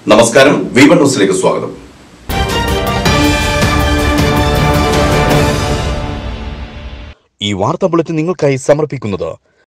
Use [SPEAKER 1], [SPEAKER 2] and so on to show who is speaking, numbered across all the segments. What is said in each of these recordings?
[SPEAKER 1] നമസ്കാരം V one ന്യൂസിലേക്ക് സ്വാഗതം
[SPEAKER 2] ഈ വാർത്താ ബുള്ളറ്റിൻ നിങ്ങൾക്കായി സമർപ്പിക്കുന്നത്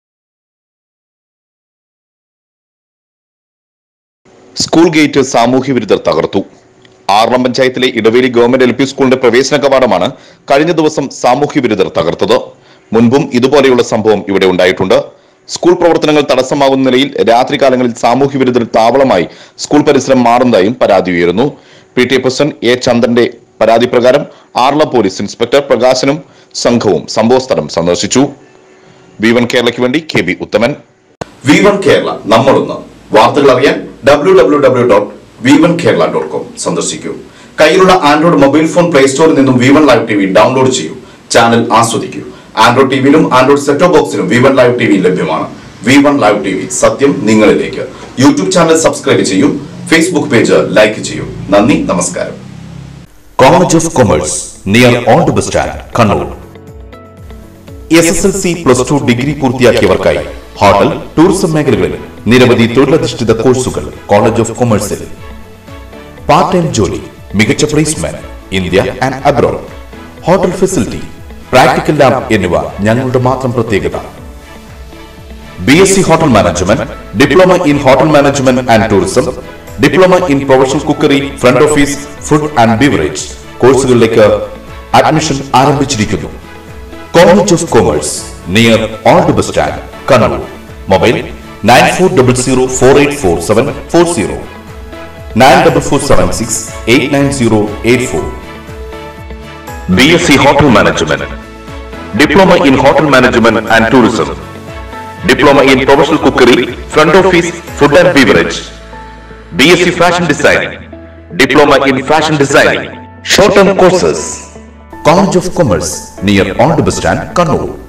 [SPEAKER 3] സ്കൂൾ ഗേറ്റ് സാമൂഹ്യ വിരുദ്ധർ തകർത്തു ആറളം പഞ്ചായത്തിലെ ഇടവേലി ഗവൺമെന്റ് എൽ പി സ്കൂളിന്റെ പ്രവേശന കവാടമാണ് കഴിഞ്ഞ ദിവസം സാമൂഹ്യ വിരുദ്ധർ തകർത്തത് മുൻപും ഇതുപോലെയുള്ള സംഭവം ഇവിടെ ഉണ്ടായിട്ടുണ്ട് സ്കൂൾ പ്രവർത്തനങ്ങൾ തടസ്സമാകുന്ന നിലയിൽ രാത്രികാലങ്ങളിൽ സാമൂഹ്യ വിരുദ്ധർ താവളമായി സ്കൂൾ പരിസരം മാറുന്നതായും പരാതി ഉയരുന്നു P T A president A ചന്ദ്രന്റെ പരാതി പ്രകാരം ആറളം പോലീസ് ഇൻസ്പെക്ടർ പ്രകാശനും സംഘവും സംഭവസ്ഥലം സന്ദർശിച്ചു വി വൺ കേരളയ്ക്ക് വേണ്ടി K B Uthaman
[SPEAKER 1] V one Kerala നമ്മളൊന്ന് വാർത്തകൾ അറിയാൻ W W W dot V one Kerala dot com സന്ദർശിക്കൂ കയ്യിലുള്ള ആൻഡ്രോയിഡ് മൊബൈൽ ഫോൺ പ്ലേ സ്റ്റോറിൽ നിന്നും V one live T V ഡൗൺലോഡ് ചെയ്യൂ ചാനൽ ആസ്വദിക്കൂ ആൻഡ്രോയിഡ് ടിവിയിലും ആൻഡ്രോയിഡ് സെറ്റോ ബോക്സിലും V one live T V ലഭ്യമാണ് V one live T V സത്യം നിങ്ങളിലേക്ക് യൂട്യൂബ് ചാനൽ സബ്സ്ക്രൈബ് ചെയ്യൂ ഫേസ്ബുക്ക് പേജ് ലൈക്ക് ചെയ്യൂ നന്ദി നമസ്കാരം
[SPEAKER 2] college of commerce near old bus stand Kannur S S L C plus two degree പൂർത്തിയാക്കിയവർക്കായി hotel tourism മേഖലകളിൽ നിരവധി തൊഴിലധിഷ്ഠിത കോഴ്സുകൾ കോളേജ് ഓഫ് കൊമേഴ്സിൽ പാർട്ട് ടൈം ജോലി മികച്ച placement India and abroad hotel facility practical lab എന്നിവ ഞങ്ങളുടെ മാത്രം പ്രത്യേകത B S C hotel management diploma in hotel management and tourism diploma in professional cookery front office food and beverage കോഴ്സുകളിലേക്ക് admission ആരംഭിച്ചിരിക്കുന്നു college of commerce near old bus stand Kannur mobile nine four double zero four eight four seven four zero nine double four seven six eight nine zero eight four
[SPEAKER 3] B S C hotel management diploma in hotel management and tourism diploma in professional cookery front office food and beverage B S C fashion designing diploma in fashion designing short term courses
[SPEAKER 2] college of commerce near old bus stand Kannur